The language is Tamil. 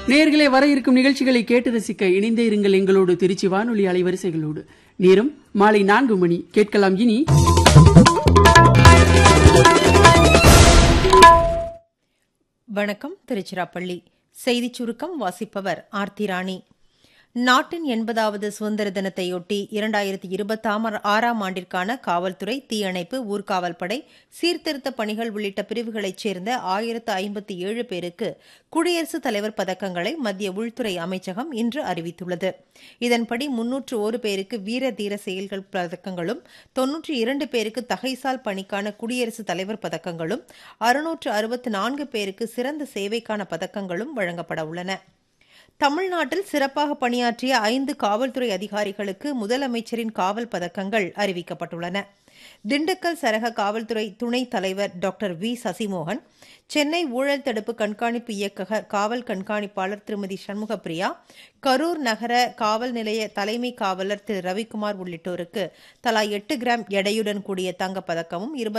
நேர்களே வர இருக்கும் நிகழ்ச்சிகளை கேட்டு ரசிக்க இணைந்தே இருங்கள் எங்களோடு திருச்சி வானொலி அலைவரிசைகளோடு நேரம் மாலை நான்கு மணி கேட்கலாம் இனி வணக்கம் திருச்சிராப்பள்ளி செய்திச் சுருக்கம் வாசிப்பவர் ஆர்த்தி ராணி நாட்டின் எண்பதாவது சுதந்திர தினத்தையொட்டி இரண்டாயிரத்தி இருபத்தாம் ஆறாம் ஆண்டிற்கான காவல்துறை தீயணைப்பு ஊர்காவல் படை சீர்திருத்த பணிகள் உள்ளிட்ட பிரிவுகளைச் சேர்ந்த ஆயிரத்து ஐம்பத்தி ஏழு பேருக்கு குடியரசுத் தலைவர் பதக்கங்களை மத்திய உள்துறை அமைச்சகம் இன்று அறிவித்துள்ளது இதன்படி முன்னூற்று ஒரு பேருக்கு வீர தீர செயல்கள் பதக்கங்களும் தொன்னூற்றி இரண்டு பேருக்கு தகைசால் பணிக்கான குடியரசுத் தலைவர் பதக்கங்களும் அறுநூற்று அறுபத்தி நான்கு பேருக்கு சிறந்த சேவைக்கான பதக்கங்களும் வழங்கப்பட உள்ளன தமிழ்நாட்டில் சிறப்பாக பணியாற்றிய ஐந்து காவல்துறை அதிகாரிகளுக்கு முதலமைச்சரின் காவல் பதக்கங்கள் அறிவிக்கப்பட்டுள்ளன திண்டுக்கல் சரக காவல்துறை துணைத் தலைவர் டாக்டர் வி சசிமோகன் சென்னை ஊழல் தடுப்பு கண்காணிப்பு இயக்கக காவல் கண்காணிப்பாளர் திருமதி சண்முகப்பிரியா கரூர் நகர காவல் நிலைய தலைமை காவலர் திரு ரவிக்குமார் உள்ளிட்டோருக்கு தலா எட்டு கிராம் எடையுடன் கூடிய தங்கப்பதக்கமும்